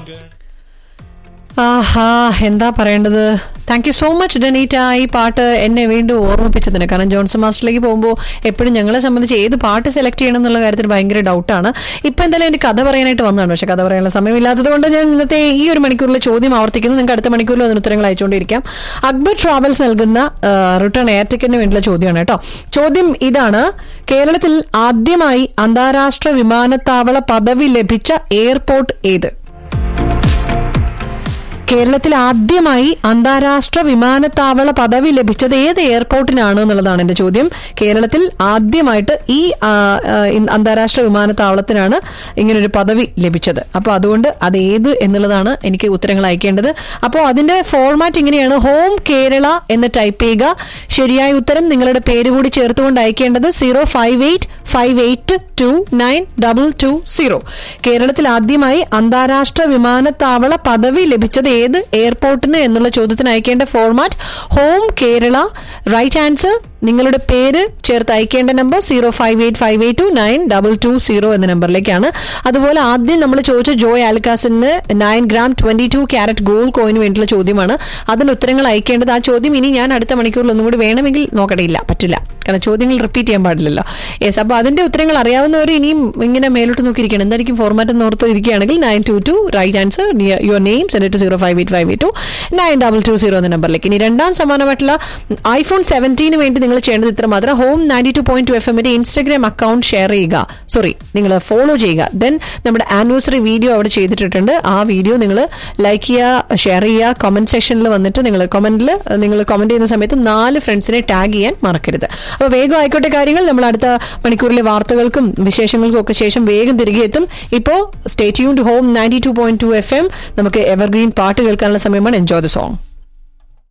ആഹാ എന്താ പറയേണ്ടത് thank you so much ഡനീറ്റ ഈ പാട്ട് എന്നെ വീണ്ടും ഓർമ്മിപ്പിച്ചതിന് കാരണം ജോൺസൺ മാസ്റ്ററിലേക്ക് പോകുമ്പോൾ എപ്പോഴും ഞങ്ങളെ സംബന്ധിച്ച് ഏത് പാട്ട് സെലക്ട് ചെയ്യണം എന്നുള്ള കാര്യത്തിൽ ഭയങ്കര ഡൗട്ടാണ് ഇപ്പം എന്തായാലും എനിക്ക് കഥ പറയാനായിട്ട് വന്നതാണ് പക്ഷെ കഥ പറയാനുള്ള സമയമില്ലാത്തത് കൊണ്ട് ഞാൻ ഇന്നത്തെ ഈ ഒരു മണിക്കൂറിൽ ചോദ്യം ആവർത്തിക്കുന്നു നിങ്ങൾക്ക് അടുത്ത മണിക്കൂറിൽ അതിന് ഉത്തരങ്ങൾ അയച്ചുകൊണ്ടിരിക്കാം അക്ബർ ട്രാവൽസ് നൽകുന്ന റിട്ടേൺ എയർ ടിക്കറ്റിന് വേണ്ടിയുള്ള ചോദ്യമാണ് കേട്ടോ ചോദ്യം ഇതാണ് കേരളത്തിൽ ആദ്യമായി അന്താരാഷ്ട്ര വിമാനത്താവള പദവി ലഭിച്ച എയർപോർട്ട് ഏത് കേരളത്തിൽ ആദ്യമായി അന്താരാഷ്ട്ര വിമാനത്താവള പദവി ലഭിച്ചത് ഏത് എയർപോർട്ടിനാണ് എന്നുള്ളതാണ് എന്റെ ചോദ്യം കേരളത്തിൽ ആദ്യമായിട്ട് ഈ ആ, ആ, ഇൻ- അന്താരാഷ്ട്ര വിമാനത്താവളത്തിനാണ് ഇങ്ങനൊരു പദവി ലഭിച്ചത് അപ്പോൾ അതുകൊണ്ട് അത് ഏത് എന്നുള്ളതാണ് എനിക്ക് ഉത്തരങ്ങൾ അയക്കേണ്ടത് അപ്പോൾ അതിന്റെ ഫോർമാറ്റ് ഇങ്ങനെയാണ് ഹോം കേരള എന്ന് ടൈപ്പ് ചെയ്യുക ശരിയായ ഉത്തരം നിങ്ങളുടെ പേര് കൂടി ചേർത്തുകൊണ്ട് അയക്കേണ്ടത് zero five eight five eight two nine double two zero കേരളത്തിൽ ആദ്യമായി അന്താരാഷ്ട്ര വിമാനത്താവള പദവി ലഭിച്ചത് ഏത് എയർപോർട്ടിന് എന്നുള്ള ചോദ്യത്തിന് അയക്കേണ്ട format home Kerala right answer നിങ്ങളുടെ പേര് ചേർത്ത് അയക്കേണ്ട number zero five eight five eight two nine double two zero എന്ന നമ്പറിലേക്കാണ് അതുപോലെ ആദ്യം നമ്മൾ ചോദിച്ച ജോയ് ആൽക്കാസിന് nine gram twenty two carat gold കോയിന് വേണ്ടിയുള്ള ചോദ്യമാണ് അതിന് ഉത്തരങ്ങൾ അയക്കേണ്ടത് ആ ചോദ്യം ഇനി ഞാൻ അടുത്ത മണിക്കൂറിൽ ഒന്നും കൂടി വേണമെങ്കിൽ നോക്കണമില്ല പറ്റില്ല കാരണം ചോദ്യങ്ങൾ റിപ്പീറ്റ് ചെയ്യാൻ പാടില്ലല്ലോ യെസ് അപ്പോൾ അതിന്റെ ഉത്തരങ്ങൾ അറിയാവുന്നവർ ഇനിയും ഇങ്ങനെ മേലോട്ട് നോക്കിയിരിക്കണം എന്തായിരിക്കും ഫോർമാറ്റ് എന്ന് ഓർത്ത് ഇരിക്കുകയാണെങ്കിൽ nine two two right answer your name send to zero five eight five eight two nine double two zero എന്ന നമ്പറിലേക്ക് ഇനി രണ്ടാം സമാനമായിട്ടുള്ള ഐഫോൺ സെവൻറ്റീന് വേണ്ടി നിങ്ങൾ ചെയ്യേണ്ടത് ഇത്ര മാത്രം home ninety two point two F എമ്മിന്റെ ഇൻസ്റ്റാഗ്രാം അക്കൗണ്ട് ഷെയർ ചെയ്യുക സോറി നിങ്ങൾ ഫോളോ ചെയ്യുക ദെൻ നമ്മുടെ ആനിവേഴ്സറി വീഡിയോ അവിടെ ചെയ്തിട്ടുണ്ട് ആ വീഡിയോ നിങ്ങൾ ലൈക്ക് ചെയ്യുക ഷെയർ ചെയ്യുക കമന്റ് സെക്ഷനിൽ വന്നിട്ട് നിങ്ങൾ കമന്റിൽ നിങ്ങൾ കമന്റ് ചെയ്യുന്ന സമയത്ത് നാല് ഫ്രണ്ട്സിനെ ടാഗ് ചെയ്യാൻ മറക്കരുത് അപ്പോൾ വേഗം ആയിക്കോട്ടെ കാര്യങ്ങൾ നമ്മൾ അടുത്ത മണിക്കൂറിലെ വാർത്തകൾക്കും വിശേഷങ്ങൾക്കും ഒക്കെ ശേഷം വേഗം തിരികെ എത്തും ഇപ്പോൾ stay tune home ninety two point two F M നമുക്ക് എവർഗ്രീൻ പാട്ട് കേൾക്കാനുള്ള സമയമാണ് എൻജോയ് ദ സോങ്